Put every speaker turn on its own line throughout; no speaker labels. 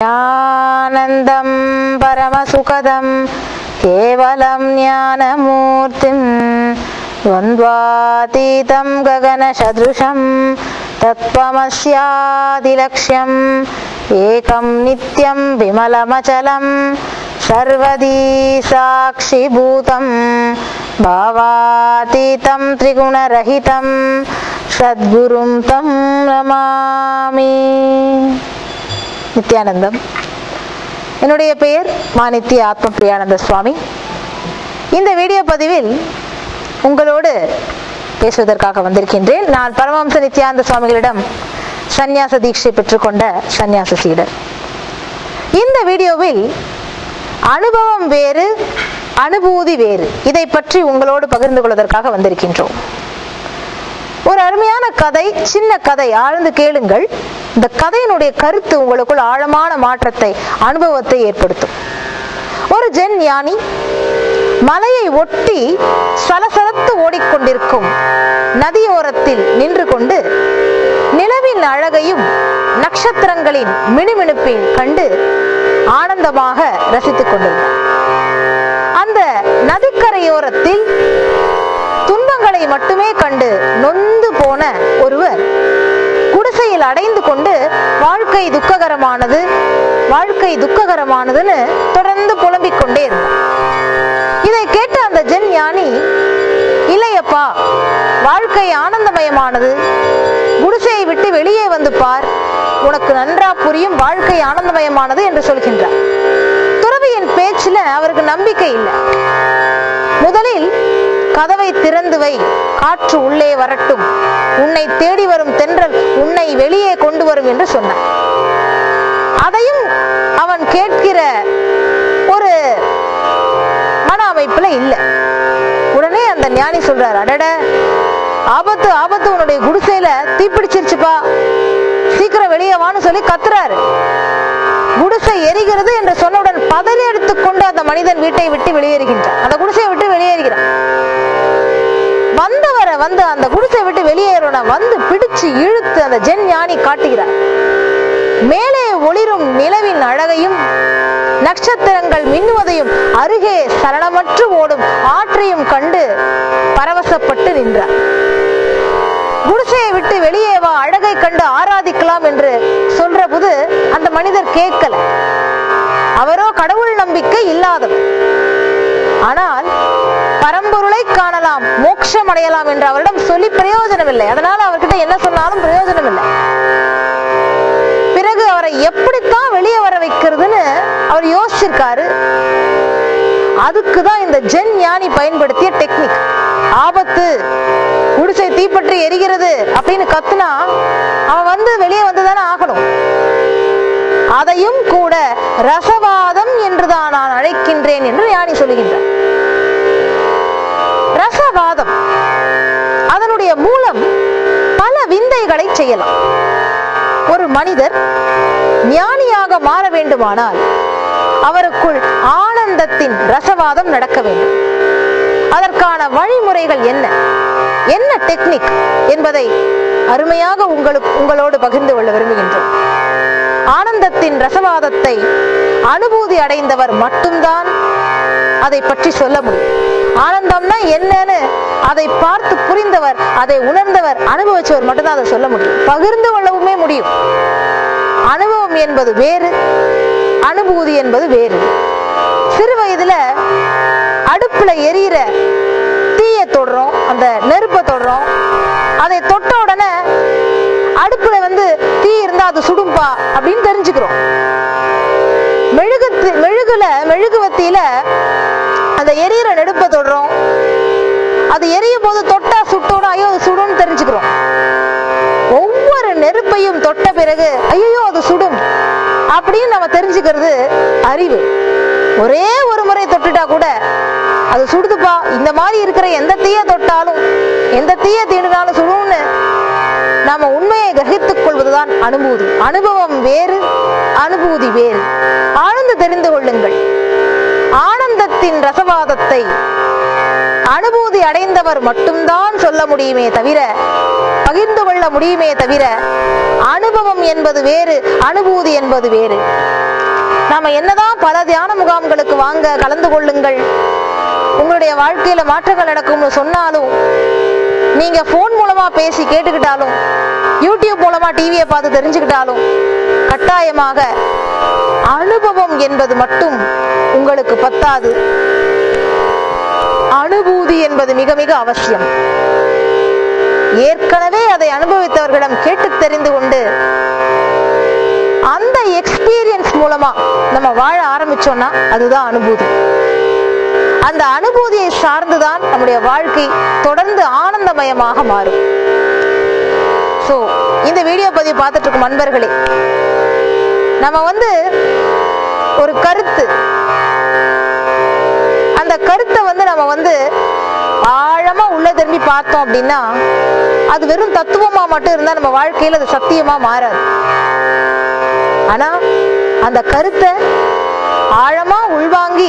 आनन्दं परमसुखदं केवलं ज्ञानमूर्तिं द्वन्द्वातीतं गगनसदृशं तत्त्वमस्यादिलक्ष्यम् एकं नित्यं विमलमचलं सर्वदी साक्षिभूतं भावातीतं त्रिगुणरहितं सद्गुरुं तं नमामि நித்யானந்தம் என்னுடைய பெயர் மாநித்ய ஆத்ம பிரியானந்த சுவாமி இந்த வீடியோ பதிவில் உங்களோடு பேசுவதற்காக வந்திருக்கின்றேன் நான் பரமஹம்ச நித்யானந்த சுவாமிகளிடம் சந்நியாச தீட்சை பெற்றுக்கொண்ட சந்நியாச சீடர் இந்த வீடியோவில் அனுபவம் வேறு அனுபூதி வேறு இதை பற்றி உங்களோடு பகிர்ந்து கொள்வதற்காக வந்திருக்கின்றோம் ஒரு அருமையான கதை சின்ன கதை ஆழ்ந்து கேளுங்கள் இந்த கதையினுடைய கருத்து உங்களுக்குள் ஆழமான மாற்றத்தை அனுபவத்தை ஏற்படுத்தும் ஒரு ஜென் ஞானி மலையை ஒட்டி சலசலத்து ஓடிக்கொண்டிருக்கும் நதியோரத்தில் நின்று கொண்டு நிலவின் அழகையும் நட்சத்திரங்களின் மினுமினுப்பையும் கண்டு ஆனந்தமாக ரசித்துக் கொண்டிருந்தார் அந்த நதிக்கரையோரத்தில் துன்பங்களை மட்டுமே கண்டு நொந்து போன ஒருவர் குடிசையில் அடைந்து கொண்டு வாழ்க்கை துக்ககரமானது வாழ்க்கை துக்ககரமானதுன்னு தொடர்ந்து புலம்பிக் கொண்டே இருந்தார் இதை கேட்ட அந்த ஜென் ஞானி இல்லையப்பா வாழ்க்கை ஆனந்தமயமானது குடிசையை விட்டு வெளியே வந்து பார் உனக்கு நன்றா புரியும் வாழ்க்கை ஆனந்தமயமானது என்று சொல்கின்றார் துறவியின் பேச்சுல அவருக்கு நம்பிக்கை இல்லை முதலில் கதவை திறந்து வை காற்று உள்ளே வரட்டும் உன்னை தேடி வரும் தென்றல் உன்னை வெளியே கொண்டு வரும் என்று சொன்னான் அதையும் அவன் கேட்கிற ஒரு மன அமைப்புல இல்ல உடனே அந்த ஞானி சொல்றாரு அடட ஆபத்து ஆபத்து உன்னுடைய குடிசையில தீப்பிடிச்சிருச்சுப்பா சீக்கிரம் வெளியே வான்னு சொல்லி கத்துறாரு குடிசை எரிகிறது என்று சொன்னவுடன் பதறி எடுத்துக்கொண்டு அந்த மனிதன் வீட்டை விட்டு வெளியேறுகின்றான் அந்த குடிசையை விட்டு வெளியேறுகிறான் வந்தவரை வந்து அந்த குடிசை விட்டு வெளியேறன வந்து பிடிச்சு இழுத்து அந்த ஜென் ஞானி காட்டுகிறார் மேலே ஒளிரும் நிலவின் அழகையும் நட்சத்திரங்கள் மின்னுவதையும் அருகே சலனமற்று ஓடும் ஆற்றையும் கண்டு பரவசப்பட்டு நின்றார் குடிசையை விட்டு வெளியே வா அழகை கண்டு ஆராதிக்கலாம் என்று சொல்ற போது அந்த மனிதர் கேட்கல அவரோ கடவுள் நம்பிக்கை இல்லாதவர் ஆனால் பரம்பொருளை காணலாம் மோட்சம் அடையலாம் என்று அவரிடம் சொல்லி பிரயோஜனம் இல்லை அதனால அவர்கிட்ட என்ன சொன்னாலும் பிரயோஜனம் இல்லை பிறகு அவரை எப்படித்தான் வெளியே வர வைக்கிறதுன்னு அவர் யோசிச்சிருக்காரு அதுக்குதான் இந்த ஜென் ஞானி பயன்படுத்திய டெக்னிக் ஆபத்து குடிசை தீப்பற்றி எரிகிறது அப்படின்னு கத்துனா அவன் வந்து வெளியே வந்துதானே ஆகணும் அதையும் கூட ரசவாதம் என்றுதான் நான் அழைக்கின்றேன் என்று ஞானி சொல்லுகின்றார் ரசவாதம் அதனுடைய மூலம் பல விந்தைகளை செய்யலாம் ஒரு மனிதர் ஞானியாக மாற வேண்டுமானால் அவருக்குள் ஆனந்தத்தின் ரசவாதம் நடக்க வேண்டும் அதற்கான வழிமுறைகள் என்ன என்ன டெக்னிக் என்பதை அருமையாக உங்களுக்கு உங்களோடு பகிர்ந்து கொள்ள விரும்புகின்றோம் ஆனந்தத்தின் ரசவாதத்தை அனுபூதி அடைந்தவர் மட்டும்தான் அதை பற்றி சொல்ல முடியும் ஆனந்தம்னா என்னன்னு அதை பார்த்து புரிந்தவர் அதை உணர்ந்தவர் அனுபவிச்சவர் மட்டும்தான் அதை சொல்ல முடியும் பகிர்ந்து கொள்ளவுமே முடியும் அனுபவம் என்பது வேறு அனுபூதி என்பது வேறு சிறு வயதுல அடுப்புல எரியிற தீய தொடுறோம் அந்த நெருப்பை தொடுறோம் அதை தொட்ட உடனே அடுப்புல வந்து தீ இருந்தா அது சுடும்பா அப்படின்னு தெரிஞ்சுக்கிறோம் மெழுகுத்து மெழுகுல மெழுகுவத்தியில அந்த எரியிற நெருப்பை தொடுறோம் அது எரியும் போது தொட்டா சுட்டோட ஐயோ அது சுடும்னு தெரிஞ்சுக்கிறோம் ஒவ்வொரு நெருப்பையும் தொட்ட பிறகு ஐயோ அது சுடும் அப்படின்னு நம்ம தெரிஞ்சுக்கிறது அறிவு ஒரே ஒரு முறை தொட்டுட்டா கூட அது சுடுதுப்பா இந்த மாதிரி இருக்கிற எந்த தீய தொட்டாலும் எந்த தீய தீண்டினாலும் சுடும்னு நாம உண்மையை கிரகித்துக் கொள்வதுதான் அனுபூதி அனுபவம் வேறு அனுபூதி வேறு ஆழ்ந்து தெரிந்து கொள்ளுங்கள் ஆனந்தத்தின் ரசவாதத்தை அனுபூதி அடைந்தவர் மட்டும்தான் சொல்ல முடியுமே தவிர பகிர்ந்து கொள்ள முடியுமே தவிர அனுபவம் என்பது வேறு அனுபூதி என்பது வேறு நாம என்னதான் பல தியான முகாம்களுக்கு வாங்க கலந்து கொள்ளுங்கள் உங்களுடைய வாழ்க்கையில மாற்றங்கள் நடக்கும்னு சொன்னாலும் நீங்க போன் மூலமா பேசி கேட்டுக்கிட்டாலும் யூடியூப் மூலமா டிவியை பார்த்து தெரிஞ்சுக்கிட்டாலும் கட்டாயமாக அனுபவம் என்பது மட்டும் உங்களுக்கு பத்தாது அனுபூதி என்பது மிக மிக அவசியம் ஏற்கனவே அதை அனுபவித்தவர்களிடம் கேட்டு தெரிந்து கொண்டு அந்த எக்ஸ்பீரியன்ஸ் மூலமா நம்ம வாழ ஆரம்பிச்சோம்னா அதுதான் அனுபூதி அந்த அனுபூதியை சார்ந்துதான் நம்முடைய வாழ்க்கை தொடர்ந்து ஆனந்தமயமாக மாறும் சோ இந்த வீடியோ பதிவு பார்த்துட்டு இருக்கும் நண்பர்களே நம்ம வந்து ஒரு கருத்து அந்த கருத்தை வந்து நம்ம வந்து ஆழமா உள்ள திரும்பி பார்த்தோம் அப்படின்னா அது வெறும் தத்துவமா மட்டும் இருந்தா நம்ம வாழ்க்கையில அது சத்தியமா மாறாது ஆனா அந்த கருத்தை ஆழமா உள்வாங்கி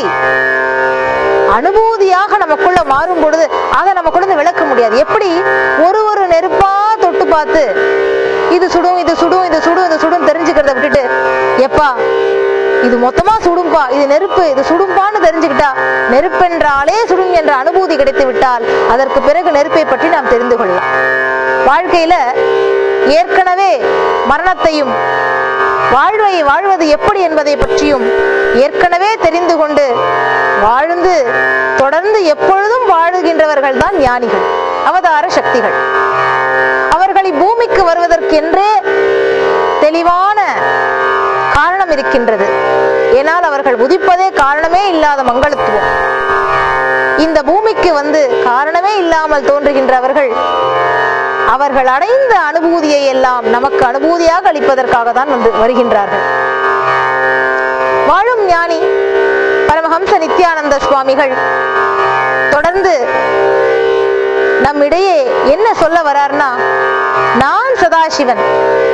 அனுபூதியாக நமக்குள்ள மாறும் பொழுது அதை நமக்குள்ள விளக்க முடியாது எப்படி ஒரு ஒரு நெருப்பா தொட்டு பார்த்து இது சுடும் இது சுடும் இது சுடும் இது சுடும் தெரிஞ்சுக்கிறத விட்டுட்டு எப்பா இது மொத்தமா சுடும்பா இது நெருப்பு இது சுடும்பான்னு தெரிஞ்சுக்கிட்டா நெருப்பென்றாலே சுடும் என்ற அனுபூதி கிடைத்து விட்டால் அதற்கு பிறகு நெருப்பை பற்றி நாம் தெரிந்து கொள்ளலாம் வாழ்க்கையில ஏற்கனவே மரணத்தையும் வாழ்வை வாழ்வது எப்படி என்பதை பற்றியும் ஏற்கனவே தெரிந்து கொண்டு வாழ்ந்து தொடர்ந்து எப்பொழுதும் வாழுகின்றவர்கள் தான் ஞானிகள் அவதார சக்திகள் அவர்கள் பூமிக்கு வருவதற்கென்றே தெளிவான காரணம் இருக்கின்றது ஏனால் அவர்கள் உதிப்பதே காரணமே இல்லாத மங்களத்துவம் இந்த பூமிக்கு வந்து காரணமே இல்லாமல் தோன்றுகின்றவர்கள் அவர்கள் அடைந்த அனுபூதியை எல்லாம் நமக்கு அனுபூதியாக அளிப்பதற்காக தான் வந்து வருகின்றார்கள் வாழும் ஞானி பரமஹம்ச நித்யானந்த சுவாமிகள் தொடர்ந்து நம்மிடையே என்ன சொல்ல வரார்னா நான் சதாசிவன்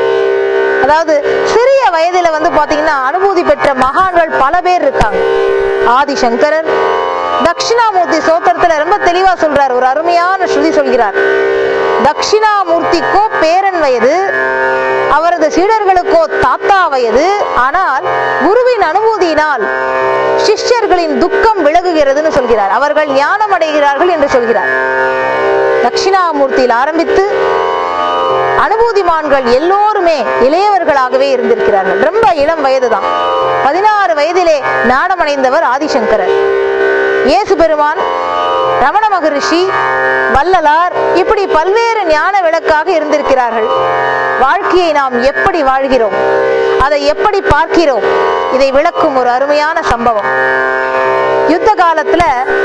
அதாவது சிறிய வயதுல வந்து பாத்தீங்கன்னா அனுபூதி பெற்ற மகான்கள் பல பேர் இருக்காங்க ஆதிசங்கரர் தட்சிணாமூர்த்தி சோத்திரத்துல ரொம்ப தெளிவா சொல்றார் ஒரு அருமையான ஸ்ருதி சொல்கிறார் தட்சிணாமூர்த்திக்கோ பேரன் வயது அவரது சீடர்களுக்கோ தாத்தா வயது ஆனால் குருவின் அனுமதியினால் சிஷ்யர்களின் துக்கம் விலகுகிறதுன்னு சொல்கிறார் அவர்கள் ஞானம் அடைகிறார்கள் என்று சொல்கிறார் தட்சிணாமூர்த்தியில் ஆரம்பித்து அனுபூதிமான்கள் எல்லோருமே இளையவர்களாகவே இருந்திருக்கிறார்கள் ரொம்ப இளம் வயதுதான் பதினாறு வயதிலே நாடமடைந்தவர் ஆதிசங்கரர் இயேசு பெருமான் ரமண மகரிஷி வள்ளலார் இப்படி பல்வேறு ஞான விளக்காக இருந்திருக்கிறார்கள் வாழ்க்கையை நாம் எப்படி வாழ்கிறோம் அதை எப்படி பார்க்கிறோம் இதை விளக்கும் ஒரு அருமையான சம்பவம் யுத்த காலத்துல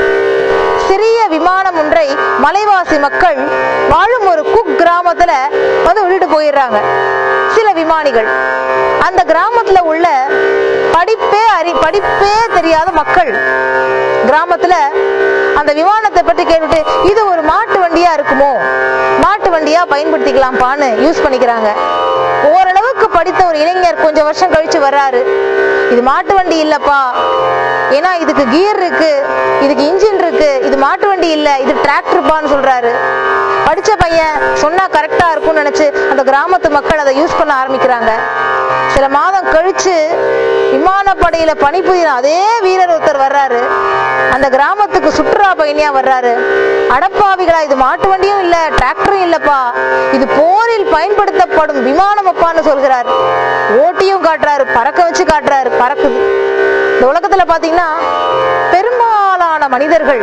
சிறிய விமானம் ஒன்றை மலைவாசி மக்கள் வாழும் ஒரு குக் கிராமத்துல வந்து விட்டுட்டு போயிடுறாங்க சில விமானிகள் அந்த கிராமத்துல உள்ள படிப்பே அறி படிப்பே தெரியாத மக்கள் கிராமத்துல அந்த விமானத்தை பற்றி கேட்டுட்டு இது ஒரு மாட்டு வண்டியா இருக்குமோ மாட்டு வண்டியா பயன்படுத்திக்கலாம்ப்பான்னு யூஸ் பண்ணிக்கிறாங்க ஓரளவுக்கு படித்த ஒரு இளைஞர் கொஞ்சம் வருஷம் கழிச்சு வர்றாரு இது மாட்டு வண்டி இல்லப்பா ஏன்னா இதுக்கு கியர் இருக்கு இதுக்கு இன்ஜின் இருக்கு இது மாட்டு வண்டி இல்ல இது டிராக்டர்பான்னு சொல்றாரு படிச்ச பையன் சொன்னா கரெக்டா இருக்கும்னு நினைச்சு அந்த கிராமத்து மக்கள் அதை யூஸ் பண்ண ஆரம்பிக்கிறாங்க சில மாதம் கழிச்சு விமானப்படையில பணிபுரியும் அதே வீரர் ஒருத்தர் வர்றாரு அந்த கிராமத்துக்கு சுற்றுலா பயணியா வர்றாரு அடப்பாவிகளா இது மாட்டு வண்டியும் இல்ல டிராக்டரும் இல்லப்பா இது போரில் பயன்படுத்தப்படும் விமானம் அப்பான்னு சொல்கிறார் ஓட்டியும் காட்டுறாரு பறக்க வச்சு காட்டுறாரு பறக்குது இந்த உலகத்துல பாத்தீங்கன்னா பெரும்பாலான மனிதர்கள்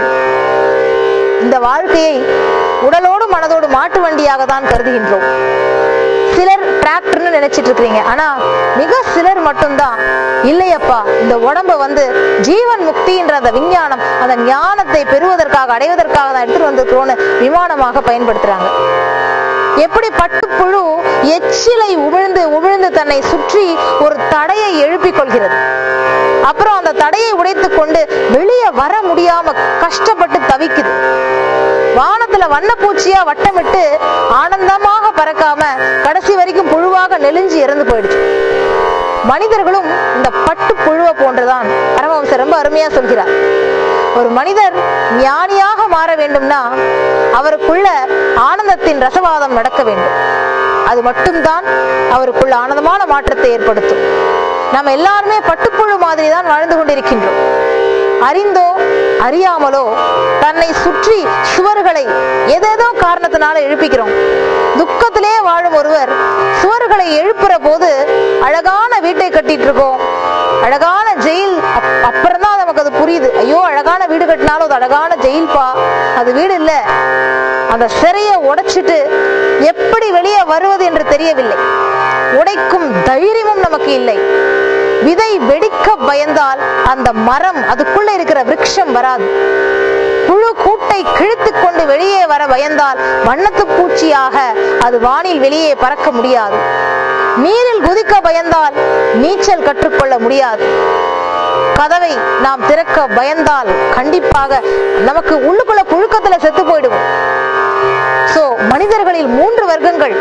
இந்த வாழ்க்கையை உடலோடு மனதோடு மாட்டு வண்டியாக தான் கருதுகின்றோம் சிலர் டிராக்டர்னு நினைச்சிட்டு இருக்கிறீங்க ஆனா மிக சிலர் மட்டும்தான் இல்லையப்பா இந்த உடம்ப வந்து ஜீவன் முக்தின்ற அந்த விஞ்ஞானம் அந்த ஞானத்தை பெறுவதற்காக அடைவதற்காக தான் எடுத்துட்டு வந்திருக்கிறோன்னு விமானமாக பயன்படுத்துறாங்க எப்படி பட்டுப்புழு எச்சிலை உமிழ்ந்து உமிழ்ந்து தன்னை சுற்றி ஒரு தடையை எழுப்பிக் கொள்கிறது அப்புறம் அந்த தடையை உடைத்துக் கொண்டு வெளியே வர முடியாம கஷ்டப்பட்டு தவிக்குது வானத்துல வண்ணப்பூச்சியா வட்டமிட்டு ஆனந்தமாக பறக்காம கடைசி வரைக்கும் புழுவாக நெலிஞ்சு இறந்து போயிடுச்சு மனிதர்களும் இந்த பட்டு புழுவை போன்றுதான் பரமவம்சர் ரொம்ப அருமையா சொல்கிறார் ஒரு மனிதர் ஞானியாக மாற வேண்டும்னா அவருக்குள்ள ஆனந்தத்தின் ரசவாதம் நடக்க வேண்டும் அது மட்டும்தான் அவருக்குள்ள ஆனந்தமான மாற்றத்தை ஏற்படுத்தும் நம்ம எல்லாருமே பட்டுப்புழு மாதிரி தான் வாழ்ந்து கொண்டிருக்கின்றோம் அறிந்தோ அறியாமலோ தன்னை சுற்றி சுவர்களை எதேதோ காரணத்தினால எழுப்பிக்கிறோம் துக்கத்திலே வாழும் ஒருவர் சுவர்களை எழுப்புற போது அழகான வீட்டை கட்டிட்டு இருக்கோம் அழகான ஜெயில் அப்- அப்புறம்தான் நமக்கு அது புரியுது ஐயோ அழகான வீடு கட்டினாலும் அது அழகான ஜெயில்பா அது வீடு இல்ல அந்த சிறையை உடைச்சிட்டு எப்படி வெளியே வருவது என்று தெரியவில்லை உடைக்கும் தைரியமும் நமக்கு இல்லை விதை வெடிக்க பயந்தால் அந்த மரம் அதுக்குள்ள இருக்கிற விருட்சம் வராது புழு கூட்டை கிழித்துக் கொண்டு வெளியே வர பயந்தால் வண்ணத்து பூச்சியாக அது வானில் வெளியே பறக்க முடியாது நீரில் குதிக்க பயந்தால் நீச்சல் கற்றுக்கொள்ள முடியாது கதவை நாம் திறக்க பயந்தால் கண்டிப்பாக நமக்கு உள்ளுக்குள்ள புழுக்கத்துல செத்து போயிடுவோம் சோ மனிதர்களில் மூன்று வர்க்கங்கள்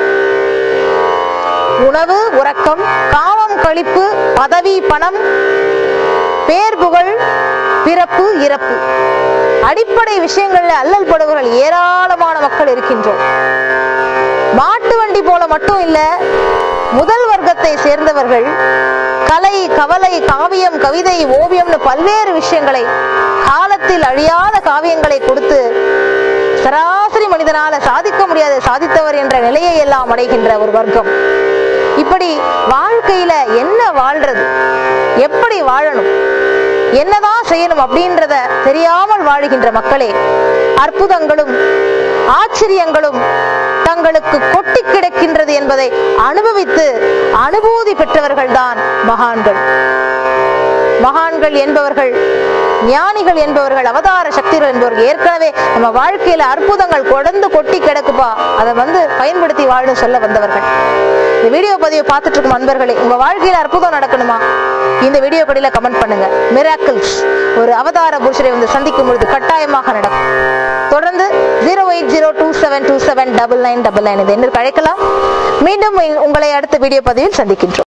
உணவு உறக்கம் காமம் கழிப்பு பதவி பணம் பேர் புகழ் பிறப்பு இறப்பு அடிப்படை விஷயங்கள்ல அல்லல் படுவர்கள் ஏராளமான மக்கள் இருக்கின்றோம் மாட்டு வண்டி போல மட்டும் இல்ல முதல் வர்க்கத்தை சேர்ந்தவர்கள் கலை கவலை காவியம் கவிதை ஓவியம்னு பல்வேறு விஷயங்களை காலத்தில் அழியாத காவியங்களை கொடுத்து சராசரி மனிதனால சாதிக்க முடியாத சாதித்தவர் என்ற நிலையை எல்லாம் அடைகின்ற ஒரு வர்க்கம் இப்படி வாழ்க்கையில என்ன வாழ்றது எப்படி வாழணும் என்னதான் செய்யணும் அப்படின்றத தெரியாமல் வாழுகின்ற மக்களே அற்புதங்களும் ஆச்சரியங்களும் தங்களுக்கு கொட்டி கிடக்கின்றது என்பதை அனுபவித்து அனுபூதி பெற்றவர்கள்தான் மகான்கள் மகான்கள் என்பவர்கள் ஞானிகள் என்பவர்கள் அவதார சக்திகள் என்பவர்கள் ஏற்கனவே நம்ம வாழ்க்கையில அற்புதங்கள் கொடந்து கொட்டி கிடக்குப்பா அதை வந்து பயன்படுத்தி வாழ சொல்ல வந்தவர்கள் இந்த வீடியோ பதிவை பார்த்துட்டு இருக்கும் அன்பர்களே உங்க வாழ்க்கையில அற்புதம் நடக்கணுமா இந்த வீடியோ கடையில கமெண்ட் பண்ணுங்க மிராக்கிள்ஸ் ஒரு அவதார புருஷரை வந்து சந்திக்கும் பொழுது கட்டாயமாக நடக்கும் தொடர்ந்து zero eight zero two seven two seven double nine double nine இது என்று அழைக்கலாம் மீண்டும் உங்களை அடுத்த வீடியோ பதிவில் சந்திக்கின்றோம்